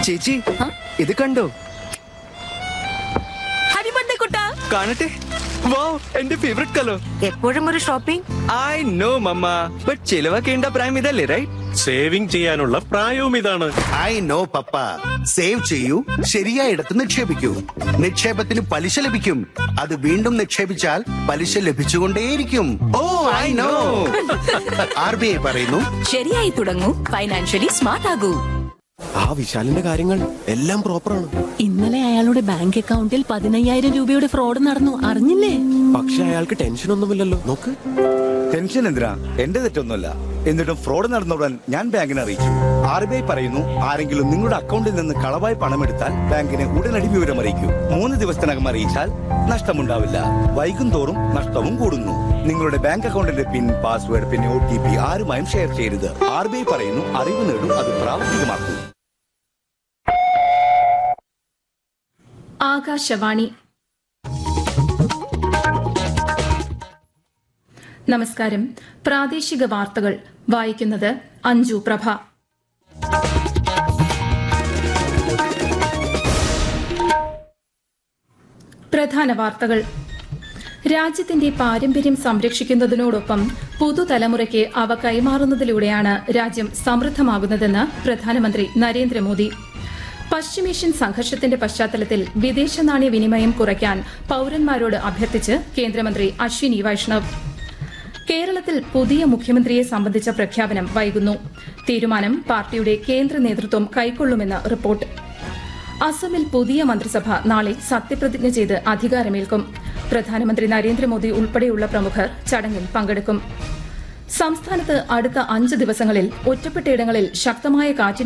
ചേച്ചി ഇത് കണ്ടോ ഹാപ്പി ബർത്ത്ഡേ കുട്ടാ കാണട്ടെ വാവ് എന്റെ ഫേവറേറ്റ് കളർ എപ്പോഴും ഒരു shopping I know mamma but ചിലവാക്കേണ്ട പ്രായം ഇതല്ലേ റൈറ്റ് സേവിംഗ് ചെയ്യാനുള്ള പ്രായവും ഇതാണ് ഐ നോ പപ്പ സേവ് ചെയ്യൂ ശരിയായിടത്ത് നിക്ഷേപിക്കൂ നിക്ഷേപത്തിന് പലിശ ലഭിക്കും അത് വീണ്ടും നിക്ഷേപിച്ചാൽ പലിശ ലഭിച്ചുകൊണ്ടേയിരിക്കും oh I know R B I പറയുന്നു ശരിയായി തുടങ്ങൂ ഫൈനാൻഷ്യലി സ്മാർട്ട് ആകൂ ആ വിശാലിന്റെ കാര്യങ്ങൾ എല്ലാം പ്രോപ്പറാണ് ഇന്നലെ അയാളുടെ ബാങ്ക് അക്കൗണ്ടിൽ പതിനയ്യായിരം രൂപയുടെ ഫ്രോഡ് നടന്നു അറിഞ്ഞില്ലേ പക്ഷെ അയാൾക്ക് ടെൻഷൻ ഒന്നുമില്ലല്ലോ നോക്ക് ടെൻഷൻ എന്തിനാ എന്റെ തെറ്റൊന്നുമല്ല എന്നിട്ടും ഫ്രോഡ് നടന്നുടൻ ഞാൻ ബാങ്കിനെ അറിയിച്ചു ആർ ബി ഐ പറയുന്നു ആരെങ്കിലും നിങ്ങളുടെ അക്കൗണ്ടിൽ നിന്ന് കളവായി പണമെടുത്താൽ ബാങ്കിനെ ഉടനടി വിവരം അറിയിക്കൂ മൂന്ന് ദിവസത്തിനകം അറിയിച്ചാൽ നഷ്ടമുണ്ടാവില്ല വൈകും തോറും നഷ്ടവും കൂടുന്നു നിങ്ങളുടെ ബാങ്ക് അക്കൗണ്ടിന്റെ പിൻ പാസ്വേഡ് പിന്നെ ഒ ടി പി ആരുമായും ഷെയർ ചെയ്യരുത് ആർ ബി ഐ പറയുന്നു അറിവ് നേടും അത് പ്രാവർത്തികമാക്കൂ ആകാശവാണി നമസ്കാരം പ്രാദേശിക വാർത്തകൾ വായിക്കുന്നത് അഞ്ജു പ്രഭ പ്രധാന വാർത്തകൾ രാജ്യത്തിന്റെ പാരമ്പര്യം സംരക്ഷിക്കുന്നതിനോടൊപ്പം പുതുതലമുറയ്ക്ക് അവ കൈമാറുന്നതിലൂടെയാണ് രാജ്യം സമൃദ്ധമാകുന്നതെന്ന് പ്രധാനമന്ത്രി നരേന്ദ്രമോദി പശ്ചിമേഷ്യൻ സംഘർഷത്തിന്റെ പശ്ചാത്തലത്തിൽ വിദേശ നാണ്യ വിനിമയം കുറയ്ക്കാൻ പൌരന്മാരോട് അഭ്യർത്ഥിച്ച് കേന്ദ്രമന്ത്രി അശ്വിനി വൈഷ്ണവ് കേരളത്തിൽ പുതിയ മുഖ്യമന്ത്രിയെ സംബന്ധിച്ച പ്രഖ്യാപനം വൈകുന്നു തീരുമാനം പാർട്ടിയുടെ കേന്ദ്ര നേതൃത്വം കൈക്കൊള്ളുമെന്ന് റിപ്പോർട്ട് അസമിൽ പുതിയ മന്ത്രിസഭ നാളെ സത്യപ്രതിജ്ഞ ചെയ്ത് അധികാരമേൽക്കും പ്രധാനമന്ത്രി നരേന്ദ്രമോദി ഉൾപ്പെടെയുള്ള പ്രമുഖർ ചടങ്ങിൽ പങ്കെടുക്കും സംസ്ഥാനത്ത് അടുത്ത അഞ്ച് ദിവസങ്ങളിൽ ഒറ്റപ്പെട്ടയിടങ്ങളിൽ ശക്തമായ കാറ്റിന്